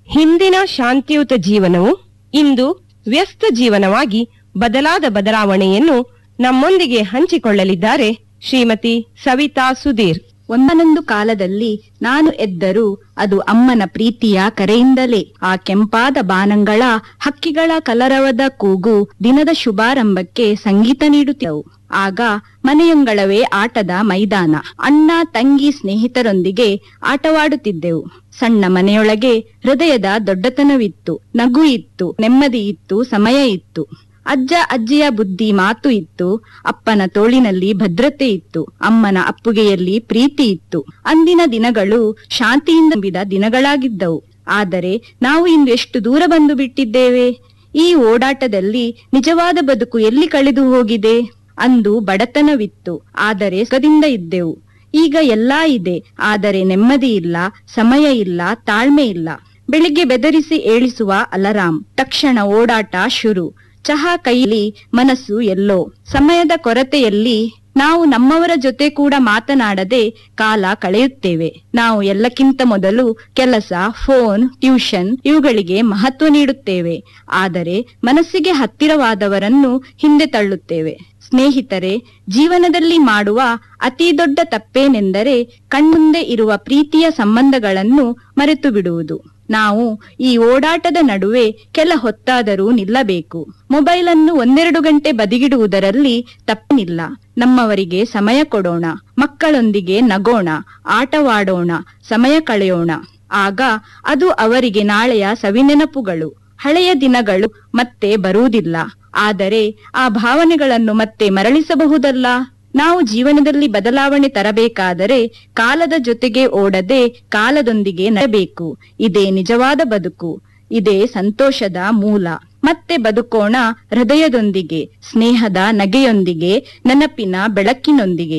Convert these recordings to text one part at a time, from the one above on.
ಹಿಂದಿನ ಶಾಂತಿಯುತ ಜೀವನವು ಇಂದು ವ್ಯಸ್ತ ಜೀವನವಾಗಿ ಬದಲಾದ ಬದಲಾವಣೆಯನ್ನು ನಮ್ಮೊಂದಿಗೆ ಹಂಚಿಕೊಳ್ಳಲಿದ್ದಾರೆ ಶ್ರೀಮತಿ ಸವಿತಾ ಸುಧೀರ್ ಒಂದನೊಂದು ಕಾಲದಲ್ಲಿ ನಾನು ಎದ್ದರೂ ಅದು ಅಮ್ಮನ ಪ್ರೀತಿಯ ಕರೆಯಿಂದಲೇ ಆ ಕೆಂಪಾದ ಬಾನಂಗಳ ಹಕ್ಕಿಗಳ ಕಲರವದ ಕೂಗು ದಿನದ ಶುಭಾರಂಭಕ್ಕೆ ಸಂಗೀತ ನೀಡುತ್ತಿದ್ದವು ಆಗ ಮನೆಯಂಗಳವೇ ಆಟದ ಮೈದಾನ ಅಣ್ಣ ತಂಗಿ ಸ್ನೇಹಿತರೊಂದಿಗೆ ಆಟವಾಡುತ್ತಿದ್ದೆವು ಸಣ್ಣ ಮನೆಯೊಳಗೆ ಹೃದಯದ ದೊಡ್ಡತನವಿತ್ತು ನಗು ಇತ್ತು ನೆಮ್ಮದಿ ಇತ್ತು ಸಮಯ ಇತ್ತು ಅಜ್ಜ ಅಜ್ಜಿಯ ಬುದ್ಧಿ ಮಾತು ಇತ್ತು ಅಪ್ಪನ ತೋಳಿನಲ್ಲಿ ಭದ್ರತೆ ಇತ್ತು ಅಮ್ಮನ ಅಪ್ಪುಗೆಯಲ್ಲಿ ಪ್ರೀತಿ ಇತ್ತು ಅಂದಿನ ದಿನಗಳು ಶಾಂತಿಯಿಂದ ತುಂಬಿದ ದಿನಗಳಾಗಿದ್ದವು ಆದರೆ ನಾವು ಇಂದು ಎಷ್ಟು ದೂರ ಬಂದು ಬಿಟ್ಟಿದ್ದೇವೆ ಈ ಓಡಾಟದಲ್ಲಿ ನಿಜವಾದ ಬದುಕು ಎಲ್ಲಿ ಕಳೆದು ಹೋಗಿದೆ ಅಂದು ಬಡತನವಿತ್ತು ಆದರೆ ಸುಖದಿಂದ ಇದ್ದೆವು ಈಗ ಎಲ್ಲಾ ಇದೆ ಆದರೆ ನೆಮ್ಮದಿ ಇಲ್ಲ ಸಮಯ ಇಲ್ಲ ತಾಳ್ಮೆ ಇಲ್ಲ ಬೆಳಿಗ್ಗೆ ಬೆದರಿಸಿ ಏಳಿಸುವ ಅಲರಾಂ ತಕ್ಷಣ ಓಡಾಟ ಶುರು ಚಹಾ ಕೈಲಿ ಮನಸ್ಸು ಎಲ್ಲೋ ಸಮಯದ ಕೊರತೆಯಲ್ಲಿ ನಾವು ನಮ್ಮವರ ಜೊತೆ ಕೂಡ ಮಾತನಾಡದೆ ಕಾಲ ಕಳೆಯುತ್ತೇವೆ ನಾವು ಎಲ್ಲಕ್ಕಿಂತ ಮೊದಲು ಕೆಲಸ ಫೋನ್ ಟ್ಯೂಷನ್ ಇವುಗಳಿಗೆ ಮಹತ್ವ ನೀಡುತ್ತೇವೆ ಆದರೆ ಮನಸ್ಸಿಗೆ ಹತ್ತಿರವಾದವರನ್ನು ಹಿಂದೆ ತಳ್ಳುತ್ತೇವೆ ಸ್ನೇಹಿತರೆ ಜೀವನದಲ್ಲಿ ಮಾಡುವ ಅತಿ ದೊಡ್ಡ ತಪ್ಪೇನೆಂದರೆ ಕಣ್ಮುಂದೆ ಇರುವ ಪ್ರೀತಿಯ ಸಂಬಂಧಗಳನ್ನು ಮರೆತು ಬಿಡುವುದು ನಾವು ಈ ಓಡಾಟದ ನಡುವೆ ಕೆಲ ಹೊತ್ತಾದರೂ ನಿಲ್ಲಬೇಕು ಮೊಬೈಲ್ ಅನ್ನು ಒಂದೆರಡು ಗಂಟೆ ಬದಿಗಿಡುವುದರಲ್ಲಿ ತಪ್ಪೇನಿಲ್ಲ ನಮ್ಮವರಿಗೆ ಸಮಯ ಕೊಡೋಣ ಮಕ್ಕಳೊಂದಿಗೆ ನಗೋಣ ಆಟವಾಡೋಣ ಸಮಯ ಕಳೆಯೋಣ ಆಗ ಅದು ಅವರಿಗೆ ನಾಳೆಯ ಸವಿನೆನಪುಗಳು ಹಳೆಯ ದಿನಗಳು ಮತ್ತೆ ಬರುವುದಿಲ್ಲ ಆದರೆ ಆ ಭಾವನೆಗಳನ್ನು ಮತ್ತೆ ಮರಳಿಸಬಹುದಲ್ಲ ನಾವು ಜೀವನದಲ್ಲಿ ಬದಲಾವಣೆ ತರಬೇಕಾದರೆ ಕಾಲದ ಜೊತೆಗೆ ಓಡದೆ ಕಾಲದೊಂದಿಗೆ ನಡಬೇಕು ಇದೇ ನಿಜವಾದ ಬದುಕು ಇದೇ ಸಂತೋಷದ ಮೂಲ ಮತ್ತೆ ಬದುಕೋಣ ಹೃದಯದೊಂದಿಗೆ ಸ್ನೇಹದ ನಗೆಯೊಂದಿಗೆ ನೆನಪಿನ ಬೆಳಕಿನೊಂದಿಗೆ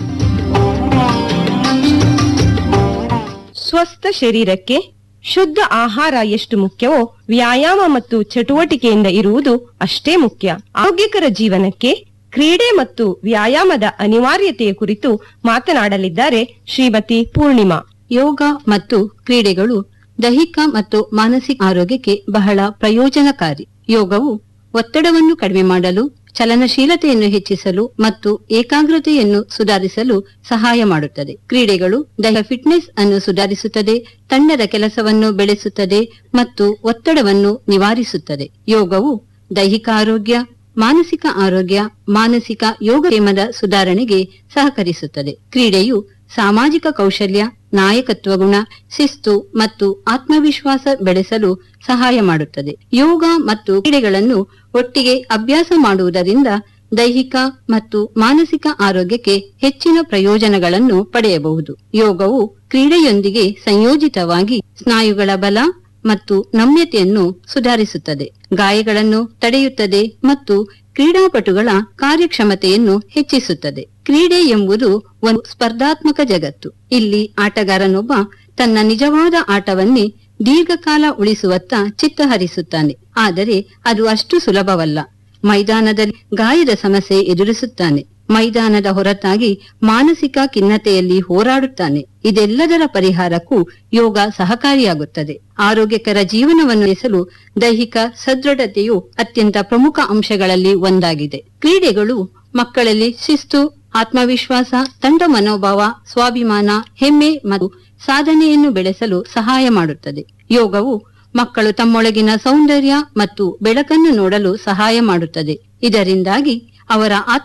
ಸ್ವಸ್ಥ ಶರೀರಕ್ಕೆ ಶುದ್ಧ ಆಹಾರ ಎಷ್ಟು ಮುಖ್ಯವೋ ವ್ಯಾಯಾಮ ಮತ್ತು ಚಟುವಟಿಕೆಯಿಂದ ಇರುವುದು ಅಷ್ಟೇ ಮುಖ್ಯ ಆರೋಗ್ಯಕರ ಜೀವನಕ್ಕೆ ಕ್ರೀಡೆ ಮತ್ತು ವ್ಯಾಯಾಮದ ಅನಿವಾರ್ಯತೆಯ ಕುರಿತು ಮಾತನಾಡಲಿದ್ದಾರೆ ಶ್ರೀಮತಿ ಪೂರ್ಣಿಮಾ ಯೋಗ ಮತ್ತು ಕ್ರೀಡೆಗಳು ದೈಹಿಕ ಮತ್ತು ಮಾನಸಿಕ ಆರೋಗ್ಯಕ್ಕೆ ಬಹಳ ಪ್ರಯೋಜನಕಾರಿ ಯೋಗವು ಒತ್ತಡವನ್ನು ಕಡಿಮೆ ಮಾಡಲು ಚಲನಶೀಲತೆಯನ್ನು ಹೆಚ್ಚಿಸಲು ಮತ್ತು ಏಕಾಗ್ರತೆಯನ್ನು ಸುಧಾರಿಸಲು ಸಹಾಯ ಮಾಡುತ್ತದೆ ಕ್ರೀಡೆಗಳು ದೈಹಿಕ ಫಿಟ್ನೆಸ್ ಅನ್ನು ಸುಧಾರಿಸುತ್ತದೆ ತಂಡದ ಕೆಲಸವನ್ನು ಬೆಳೆಸುತ್ತದೆ ಮತ್ತು ಒತ್ತಡವನ್ನು ನಿವಾರಿಸುತ್ತದೆ ಯೋಗವು ದೈಹಿಕ ಆರೋಗ್ಯ ಮಾನಸಿಕ ಆರೋಗ್ಯ ಮಾನಸಿಕ ಯೋಗಕ್ಷೇಮದ ಸುಧಾರಣೆಗೆ ಸಹಕರಿಸುತ್ತದೆ ಕ್ರೀಡೆಯು ಸಾಮಾಜಿಕ ಕೌಶಲ್ಯ ನಾಯಕತ್ವ ಗುಣ ಶಿಸ್ತು ಮತ್ತು ಆತ್ಮವಿಶ್ವಾಸ ಬೆಳೆಸಲು ಸಹಾಯ ಮಾಡುತ್ತದೆ ಯೋಗ ಮತ್ತು ಕ್ರೀಡೆಗಳನ್ನು ಒಟ್ಟಿಗೆ ಅಭ್ಯಾಸ ಮಾಡುವುದರಿಂದ ದೈಹಿಕ ಮತ್ತು ಮಾನಸಿಕ ಆರೋಗ್ಯಕ್ಕೆ ಹೆಚ್ಚಿನ ಪ್ರಯೋಜನಗಳನ್ನು ಪಡೆಯಬಹುದು ಯೋಗವು ಕ್ರೀಡೆಯೊಂದಿಗೆ ಸಂಯೋಜಿತವಾಗಿ ಸ್ನಾಯುಗಳ ಬಲ ಮತ್ತು ನಮ್ಯತೆಯನ್ನು ಸುಧಾರಿಸುತ್ತದೆ ಗಾಯಗಳನ್ನು ತಡೆಯುತ್ತದೆ ಮತ್ತು ಕ್ರೀಡಾಪಟುಗಳ ಕಾರ್ಯಕ್ಷಮತೆಯನ್ನು ಹೆಚ್ಚಿಸುತ್ತದೆ ಕ್ರೀಡೆ ಎಂಬುದು ಒಂದು ಸ್ಪರ್ಧಾತ್ಮಕ ಜಗತ್ತು ಇಲ್ಲಿ ಆಟಗಾರನೊಬ್ಬ ತನ್ನ ನಿಜವಾದ ಆಟವನ್ನೇ ದೀರ್ಘಕಾಲ ಉಳಿಸುವತ್ತ ಚಿತ್ತ ಹರಿಸುತ್ತಾನೆ ಆದರೆ ಅದು ಅಷ್ಟು ಸುಲಭವಲ್ಲ ಮೈದಾನದಲ್ಲಿ ಗಾಯದ ಸಮಸ್ಯೆ ಎದುರಿಸುತ್ತಾನೆ ಮೈದಾನದ ಹೊರತಾಗಿ ಮಾನಸಿಕ ಖಿನ್ನತೆಯಲ್ಲಿ ಹೋರಾಡುತ್ತಾನೆ ಇದೆಲ್ಲದರ ಪರಿಹಾರಕ್ಕೂ ಯೋಗ ಸಹಕಾರಿಯಾಗುತ್ತದೆ ಆರೋಗ್ಯಕರ ಜೀವನವನ್ನು ನಡೆಸಲು ದೈಹಿಕ ಸದೃಢತೆಯು ಅತ್ಯಂತ ಪ್ರಮುಖ ಅಂಶಗಳಲ್ಲಿ ಒಂದಾಗಿದೆ ಕ್ರೀಡೆಗಳು ಮಕ್ಕಳಲ್ಲಿ ಶಿಸ್ತು ಆತ್ಮವಿಶ್ವಾಸ ತಂಡ ಮನೋಭಾವ ಸ್ವಾಭಿಮಾನ ಹೆಮ್ಮೆ ಮತ್ತು ಸಾಧನೆಯನ್ನು ಬೆಳೆಸಲು ಸಹಾಯ ಮಾಡುತ್ತದೆ ಯೋಗವು ಮಕ್ಕಳು ತಮ್ಮೊಳಗಿನ ಸೌಂದರ್ಯ ಮತ್ತು ಬೆಳಕನ್ನು ನೋಡಲು ಸಹಾಯ ಮಾಡುತ್ತದೆ ಇದರಿಂದಾಗಿ ಅವರ ಆತ್ಮ